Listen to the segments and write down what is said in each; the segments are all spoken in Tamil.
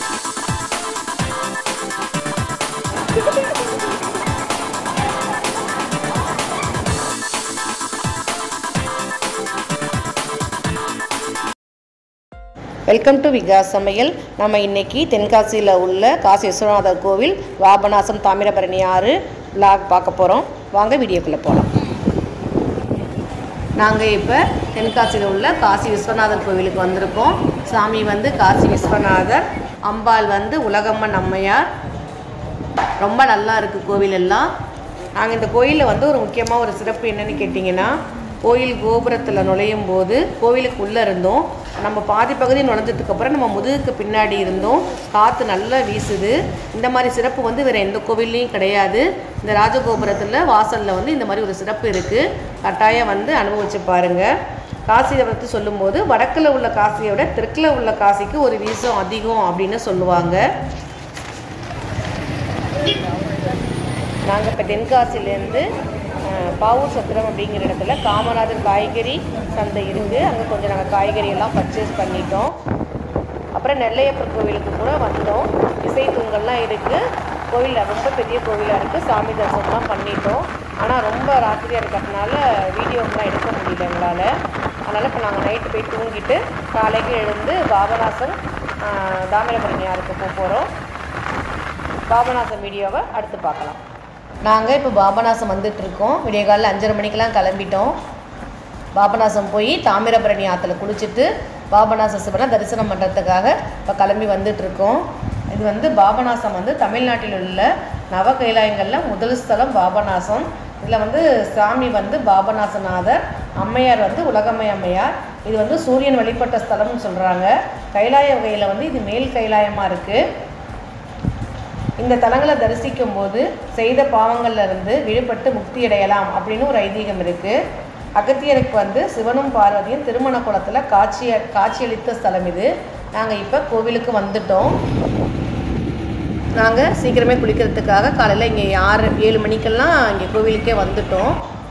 வெல்கம் டு விகாஸ் சமையல் நம்ம இன்னைக்கு தென்காசியில் உள்ள காசி விஸ்வநாதர் கோவில் வாபநாசம் தாமிரபரணி ஆறு விளாக் பார்க்க போகிறோம் வாங்க வீடியோக்குள்ளே போகலாம் நாங்கள் இப்போ தென்காசியில் உள்ள காசி விஸ்வநாதர் கோவிலுக்கு வந்திருக்கோம் சாமி வந்து காசி விஸ்வநாதர் அம்பாள் வந்து உலகம்மன் அம்மையார் ரொம்ப நல்லா இருக்குது கோவில் எல்லாம் நாங்கள் இந்த கோயிலில் வந்து ஒரு முக்கியமாக ஒரு சிறப்பு என்னன்னு கேட்டிங்கன்னா கோயில் கோபுரத்தில் நுழையும் போது கோவிலுக்கு உள்ளே இருந்தோம் நம்ம பாதி பகுதி நுழைஞ்சதுக்கப்புறம் நம்ம முதுகுக்கு பின்னாடி இருந்தோம் காற்று நல்லா வீசுது இந்த மாதிரி சிறப்பு வந்து வேறு எந்த கோவில்லையும் கிடையாது இந்த ராஜகோபுரத்தில் வாசலில் வந்து இந்த மாதிரி ஒரு சிறப்பு இருக்குது கட்டாயம் வந்து அனுபவிச்சு பாருங்கள் காசியை பற்றி சொல்லும்போது வடக்கில் உள்ள காசியை விட தெற்கில் உள்ள காசிக்கு ஒரு வீசம் அதிகம் அப்படின்னு சொல்லுவாங்க நாங்கள் இப்போ தென்காசிலேருந்து அஹ், பாவூர் சத்திரம் அப்படிங்கிற இடத்துல காமராஜர் காய்கறி சந்தை இருக்குது அங்கே கொஞ்சம் நாங்கள் காய்கறி எல்லாம் பர்ச்சேஸ் பண்ணிட்டோம் அப்புறம் நெல்லையப்பர் கோவிலுக்கு கூட வந்தோம் இசை தூங்கல்லாம் இருக்குது கோவில் ரொம்ப பெரிய கோவிலாக இருக்குது சாமி தரிசனம்லாம் பண்ணிட்டோம் ஆனால் ரொம்ப ராத்திரியாக இருக்கிறதுனால வீடியோக்கெலாம் எடுக்க முடியல எங்களால் அதனால் இப்போ நாங்கள் நைட்டு போய் தூங்கிட்டு காலைக்கு எழுந்து பாபநாசம் அஹ், தாமிரபரணியாருக்கு போக போகிறோம் பாபநாசம் வீடியோவை அடுத்து பார்க்கலாம் நாங்கள் இப்போ பாபநாசம் வந்துட்டு இருக்கோம் விடிய காலையில் அஞ்சரை மணிக்கெல்லாம் கிளம்பிட்டோம் பாபநாசம் போய் தாமிரபரணி ஆற்றுல குளிச்சுட்டு பாபநாச சிவனை தரிசனம் பண்ணுறதுக்காக இப்போ கிளம்பி வந்துட்டு இருக்கோம் இது வந்து பாபநாசம் வந்து தமிழ்நாட்டில் உள்ள நவ கைலாயங்களில் முதல் ஸ்தலம் பாபநாசம் இதில் வந்து சாமி வந்து பாபநாசநாதர் அம்மையார் வந்து உலகம்மை அம்மையார் இது வந்து சூரியன் வழிபட்ட ஸ்தலம்னு சொல்கிறாங்க கைலாய வகையில் வந்து இது மேல் கைலாயமாக இருக்குது இந்த தலங்களை தரிசிக்கும் போது செய்த பாவங்கள்ல இருந்து விடுபட்டு முக்தி அடையலாம் அப்படின்னு ஒரு ஐதீகம் இருக்கு அகத்தியருக்கு வந்து சிவனும் பார்வதியும் திருமண குளத்தில் காட்சி காட்சியளித்த ஸ்தலம் இது நாங்கள் இப்போ கோவிலுக்கு வந்துட்டோம் நாங்கள் சீக்கிரமே குளிக்கிறதுக்காக காலையில் இங்கே ஆறு ஏழு மணிக்கெல்லாம் இங்கே கோவிலுக்கே வந்துட்டோம்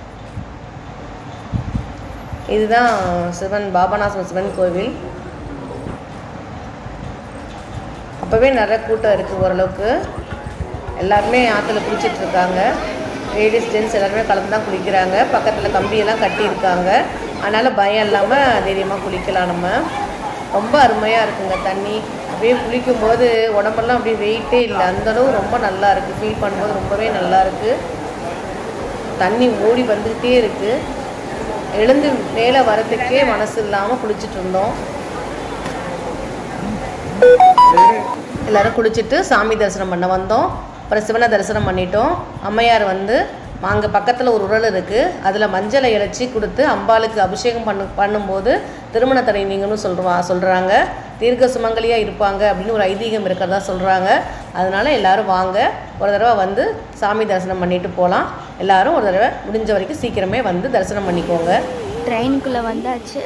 இதுதான் சிவன் பாபநாசம் சிவன் கோவில் அப்போவே நிறைய கூட்டம் இருக்குது ஓரளவுக்கு எல்லாருமே ஆற்றுல குளிச்சிட்டு இருக்காங்க லேடிஸ் ஜென்ட்ஸ் எல்லாருமே கலந்து தான் குளிக்கிறாங்க பக்கத்தில் கம்பியெல்லாம் கட்டியிருக்காங்க அதனால் பயம் இல்லாமல் தைரியமாக குளிக்கலாம் நம்ம ரொம்ப அருமையாக இருக்குங்க தண்ணி அப்படியே குளிக்கும்போது உடம்பெல்லாம் அப்படியே வெயிட்டே இல்லை அந்தளவு ரொம்ப நல்லா இருக்குது ஃபீல் பண்ணும்போது ரொம்பவே நல்லா இருக்குது தண்ணி ஓடி வந்துக்கிட்டே இருக்குது எழுந்து மேலே வரதுக்கே மனசு இல்லாமல் குளிச்சுட்டு இருந்தோம் எல்லாரும் குளிச்சுட்டு சாமி தரிசனம் பண்ண வந்தோம் அப்புறம் சிவனை தரிசனம் பண்ணிட்டோம் அம்மையார் வந்து அங்கே பக்கத்தில் ஒரு உரல் இருக்குது அதில் மஞ்சளை இழைச்சி கொடுத்து அம்பாளுக்கு அபிஷேகம் பண்ணு பண்ணும்போது திருமண தடை நீங்கன்னு சொல்லுவா சொல்கிறாங்க தீர்க்க சுமங்கலியாக இருப்பாங்க அப்படின்னு ஒரு ஐதீகம் இருக்கிறதா சொல்கிறாங்க அதனால எல்லாரும் வாங்க ஒரு தடவை வந்து சாமி தரிசனம் பண்ணிட்டு போகலாம் எல்லாரும் ஒரு தடவை முடிஞ்ச வரைக்கும் சீக்கிரமே வந்து தரிசனம் பண்ணிக்கோங்க ட்ரெயினுக்குள்ளே வந்தாச்சு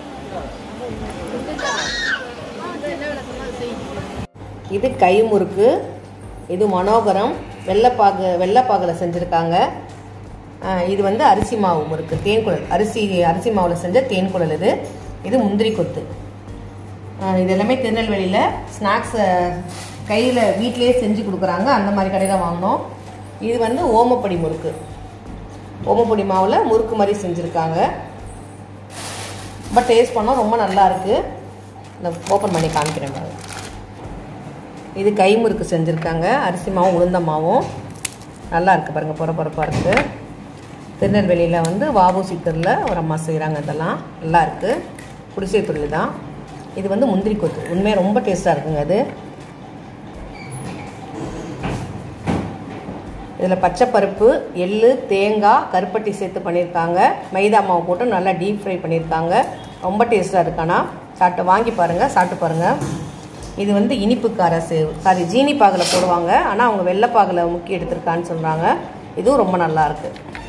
இது கை முறுக்கு இது மனோகரம் வெள்ளைப்பாகு வெள்ளைப்பாகில் செஞ்சுருக்காங்க ஆஹ் இது வந்து அரிசி மாவு முறுக்கு தேன்குழல் அரிசி அரிசி மாவில் செஞ்ச தேன்குழல் இது இது முந்திரி கொத்து ஆஹ் இது எல்லாமே திருநெல்வேலியில் ஸ்நாக்ஸ் கையில் வீட்டிலேயே செஞ்சு கொடுக்குறாங்க அந்த மாதிரி கடையில் வாங்கினோம் இது வந்து ஓமப்பொடி முறுக்கு ஓமப்பொடி மாவில் முறுக்கு மாதிரி செஞ்சுருக்காங்க பட் டேஸ்ட் பண்ணால் ரொம்ப நல்லா இருக்குது நான் ஓப்பன் பண்ணி காமிக்கிறேன் பாருங்க இது கை முறுக்கு செஞ்சுருக்காங்க அரிசி மாவும் உளுந்த மாவும் நல்லா இருக்குது பாருங்கள் பொற பொறப்பாக இருக்குது திருநெல்வேலியில் வந்து வாபூசி தெருவில் ஒரு அம்மா செய்கிறாங்க இதெல்லாம் நல்லா இருக்குது குடிசை தொழில் தான் இது வந்து முந்திரி கொத்து உண்மையாக ரொம்ப டேஸ்ட்டாக இருக்குங்க அது இதில் பச்சைப்பருப்பு எள்ளு தேங்காய் கருப்பட்டி சேர்த்து பண்ணியிருக்காங்க மைதா மாவு போட்டு நல்லா டீப் ஃப்ரை பண்ணியிருக்காங்க ரொம்ப டேஸ்ட்டாக இருக்கானா சாப்பிட்டு வாங்கி பாருங்கள் சாப்பிட்டு பாருங்கள் இது வந்து இனிப்பு கார சேவ் சாரி ஜீனி பாகில் போடுவாங்க ஆனால் அவங்க வெள்ளைப்பாகில் முக்கி எடுத்திருக்கான்னு சொல்கிறாங்க இதுவும் ரொம்ப நல்லா இருக்கு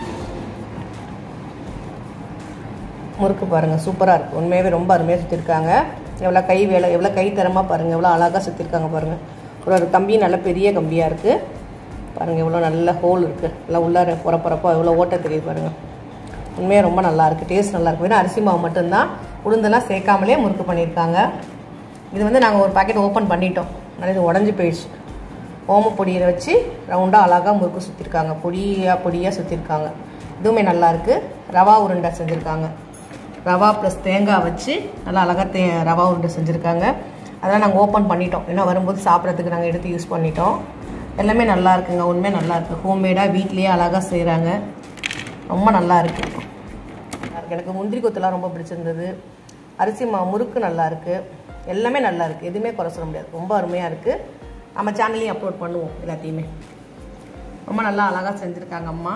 முறுக்கு பாருங்கள் சூப்பராக இருக்குது உண்மையாகவே ரொம்ப அருமையாக சுற்றிருக்காங்க எவ்வளோ கை வேலை எவ்வளோ கை தரமாக பாருங்கள் எவ்வளோ அழகாக சுற்றிருக்காங்க பாருங்கள் ஒரு ஒரு கம்பி நல்ல பெரிய கம்பியாக இருக்குது பாருங்கள் எவ்வளோ நல்ல ஹோல் இருக்குது எல்லாம் உள்ளார புற புறப்பா எவ்வளோ ஓட்ட தெரியுது பாருங்கள் உண்மையாக ரொம்ப நல்லா இருக்குது டேஸ்ட் நல்லா இருக்கும் ஏன்னா அரிசி மாவு மட்டும்தான் உளுந்தெல்லாம் சேர்க்காமலே முறுக்கு பண்ணியிருக்காங்க இது வந்து நாங்கள் ஒரு பாக்கெட் ஓப்பன் பண்ணிட்டோம் நல்லா இது உடஞ்சி போயிடுச்சு ஓம பொடியை வச்சு ரவுண்டாக அழகாக முறுக்கு சுற்றிருக்காங்க பொடியாக பொடியாக சுற்றிருக்காங்க இதுவுமே நல்லா இருக்கு ரவா உருண்டை செஞ்சுருக்காங்க ரவா ப்ளஸ் தேங்காய் வச்சு நல்லா அழகாக தே ரவா உருண்டை செஞ்சுருக்காங்க அதெல்லாம் நாங்கள் ஓப்பன் பண்ணிட்டோம் ஏன்னா வரும்போது சாப்பிட்றதுக்கு நாங்கள் எடுத்து யூஸ் பண்ணிட்டோம் எல்லாமே நல்லா இருக்குங்க உண்மையாக நல்லா இருக்குது ஹோம்மேடாக வீட்லேயே அழகாக செய்கிறாங்க ரொம்ப நல்லா இருக்குது எனக்கு முந்திரி கொத்துலாம் ரொம்ப பிடிச்சிருந்தது அரிசி மா முறுக்கு நல்லா இருக்குது எல்லாமே நல்லா இருக்குது எதுவுமே குறை சொல்ல முடியாது ரொம்ப அருமையாக இருக்குது நம்ம சேனல்லையும் அப்லோட் பண்ணுவோம் எல்லாத்தையுமே ரொம்ப நல்லா அழகாக செஞ்சுருக்காங்க அம்மா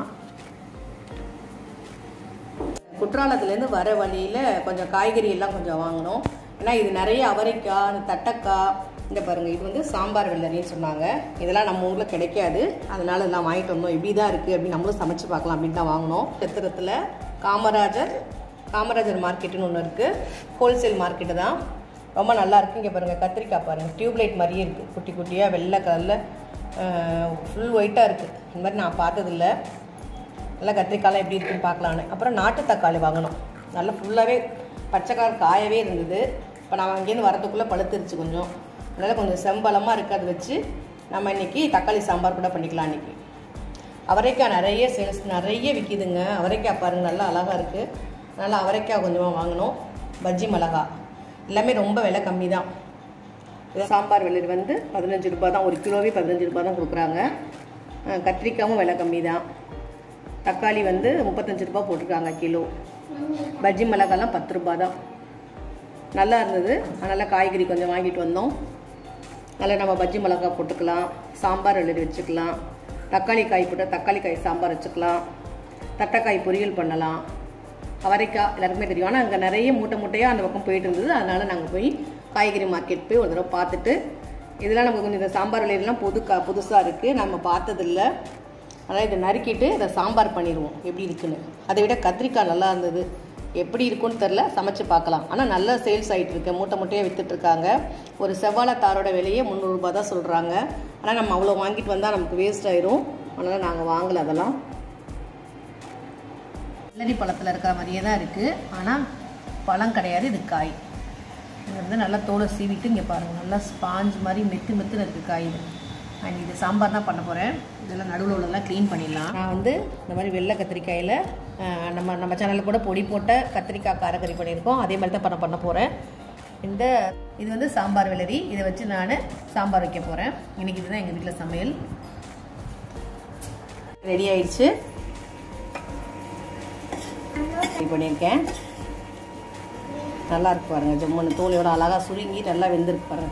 குற்றாலத்துலேருந்து வர வழியில் கொஞ்சம் காய்கறி எல்லாம் கொஞ்சம் வாங்கினோம் ஏன்னா இது நிறைய அவரைக்காய் இந்த தட்டக்காய் இந்த பாருங்கள் இது வந்து சாம்பார் வெள்ளரின்னு சொன்னாங்க இதெல்லாம் நம்ம ஊரில் கிடைக்காது அதனால எல்லாம் வாங்கிட்டு வந்தோம் இப்படி தான் இருக்குது அப்படின்னு நம்மளும் சமைச்சு பார்க்கலாம் அப்படின்னு தான் வாங்கினோம் சித்திரத்தில் காமராஜர் காமராஜர் மார்க்கெட்டுன்னு ஒன்று இருக்குது ஹோல்சேல் மார்க்கெட்டு தான் ரொம்ப நல்லா இருக்கு இங்கே பாருங்கள் கத்திரிக்காய் பாருங்கள் டியூப்லைட் மாதிரியே இருக்குது குட்டி குட்டியாக வெள்ளை கலரில் ஃபுல் ஒயிட்டாக இருக்குது இந்த மாதிரி நான் பார்த்ததில்ல நல்லா கத்திரிக்காய்லாம் எப்படி இருக்குன்னு பார்க்கலான்னு அப்புறம் நாட்டு தக்காளி வாங்கினோம் நல்லா ஃபுல்லாகவே பச்சைக்கார் காயவே இருந்தது இப்போ நான் அங்கேருந்து வரதுக்குள்ளே பழுத்துருச்சு கொஞ்சம் அதனால் கொஞ்சம் செம்பலமாக இருக்குது அதை வச்சு நம்ம இன்னைக்கு தக்காளி சாம்பார் கூட பண்ணிக்கலாம் இன்னைக்கு அவரைக்காய் நிறைய சேல்ஸ் நிறைய விற்கிதுங்க அவரைக்காய் பாருங்க நல்லா அழகாக இருக்குது நல்லா அவரைக்காய் கொஞ்சமாக வாங்கினோம் பஜ்ஜி மிளகா எல்லாமே ரொம்ப விலை கம்மி தான் இது சாம்பார் வெள்ளரி வந்து பதினஞ்சு ரூபாய் தான் ஒரு கிலோவே பதினஞ்சு ரூபாய் தான் கொடுக்குறாங்க அஹ் கத்திரிக்காயும் விலை கம்மி தான் தக்காளி வந்து முப்பத்தஞ்சு ரூபாய் போட்டிருக்காங்க கிலோ பஜ்ஜி மிளகாலாம் பத்து ரூபாய் தான் நல்லா இருந்தது அதனால் காய்கறி கொஞ்சம் வாங்கிட்டு வந்தோம் அதில் நம்ம பஜ்ஜி மிளகா போட்டுக்கலாம் சாம்பார் எழுதி வச்சுக்கலாம் தக்காளி காய் போட்டு தக்காளி காய் சாம்பார் வச்சுக்கலாம் தட்டைக்காய் பொரியல் பண்ணலாம் அவரைக்காய் எல்லாருக்குமே தெரியும் ஆனால் அங்கே நிறைய மூட்டை மூட்டையாக அந்த பக்கம் போயிட்டு இருந்தது அதனால் நாங்கள் போய் காய்கறி மார்க்கெட் போய் ஒரு தடவை பார்த்துட்டு இதெல்லாம் நமக்கு கொஞ்சம் இந்த சாம்பார் விலையெல்லாம் புது கா புதுசாக இருக்குது நம்ம பார்த்ததில்ல அதனால் இதை நறுக்கிட்டு இதை சாம்பார் பண்ணிடுவோம் எப்படி இருக்குன்னு அதை விட கத்திரிக்காய் நல்லா இருந்தது எப்படி இருக்குன்னு தெரில சமைச்சு பார்க்கலாம் ஆனால் நல்ல சேல்ஸ் ஆகிட்டு இருக்கு மூட்டை மூட்டையாக வித்துட்டு இருக்காங்க ஒரு செவ்வாழை தாரோட விலையே முந்நூறுரூபா தான் சொல்கிறாங்க ஆனால் நம்ம அவ்வளோ வாங்கிட்டு வந்தால் நமக்கு வேஸ்ட் ஆயிரும் அதனால் நாங்கள் வாங்கலை அதெல்லாம் வெள்ளரி பழத்தில் இருக்கிற மாதிரியே தான் இருக்குது ஆனால் பழம் கிடையாது இது காய் இது வந்து நல்லா தோலை சீவிட்டு இங்கே பாருங்கள் நல்லா ஸ்பாஞ்ச் மாதிரி மெத்து மெத்துன்னு இருக்குது காய் இது அண்ட் இது சாம்பார் தான் பண்ண போகிறேன் இதெல்லாம் நடுவில் உள்ளதெல்லாம் க்ளீன் பண்ணிடலாம் நான் வந்து இந்த மாதிரி வெள்ளை கத்திரிக்காயில் அஹ், நம்ம நம்ம சேனலில் கூட பொடி போட்ட கத்திரிக்காய் காரக்கறி பண்ணியிருக்கோம் அதே மாதிரி தான் பண்ண பண்ண போகிறேன் இந்த இது வந்து சாம்பார் வெள்ளரி இதை வச்சு நான் சாம்பார் வைக்க போகிறேன் இன்னைக்கு இதுதான் எங்கள் வீட்டில் சமையல் ரெடி ஆயிடுச்சு ரெடி பண்ணியிருக்கேன் நல்லா இருக்கு பாருங்க ஜம்முன்னு தோலையோட அழகாக சுருங்கி நல்லா வெந்திருக்கு பாருங்க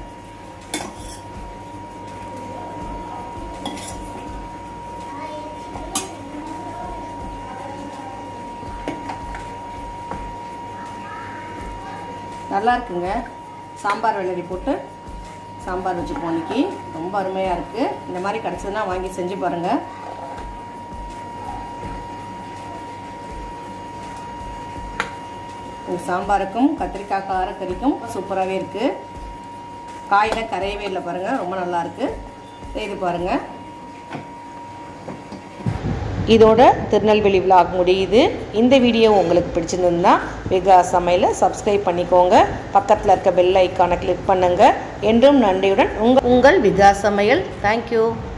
நல்லா இருக்குங்க சாம்பார் வெள்ளரி போட்டு சாம்பார் வச்சுப்போம் இன்னைக்கு ரொம்ப அருமையாக இருக்குது இந்த மாதிரி கிடச்சதுன்னா வாங்கி செஞ்சு பாருங்கள் இந்த சாம்பாருக்கும் கத்திரிக்காய் காரக்கறிக்கும் சூப்பராகவே இருக்குது காயில் கரையவே இல்லை பாருங்கள் ரொம்ப நல்லா இருக்கு இது பாருங்கள் இதோட திருநெல்வேலி விலாக் முடியுது இந்த வீடியோ உங்களுக்கு பிடிச்சிருந்ததுன்னா வெகா சமையலை சப்ஸ்கிரைப் பண்ணிக்கோங்க பக்கத்தில் இருக்க பெல் ஐக்கானை கிளிக் பண்ணுங்கள் என்றும் நன்றியுடன் உங்கள் உங்கள் விகா சமையல் தேங்க்யூ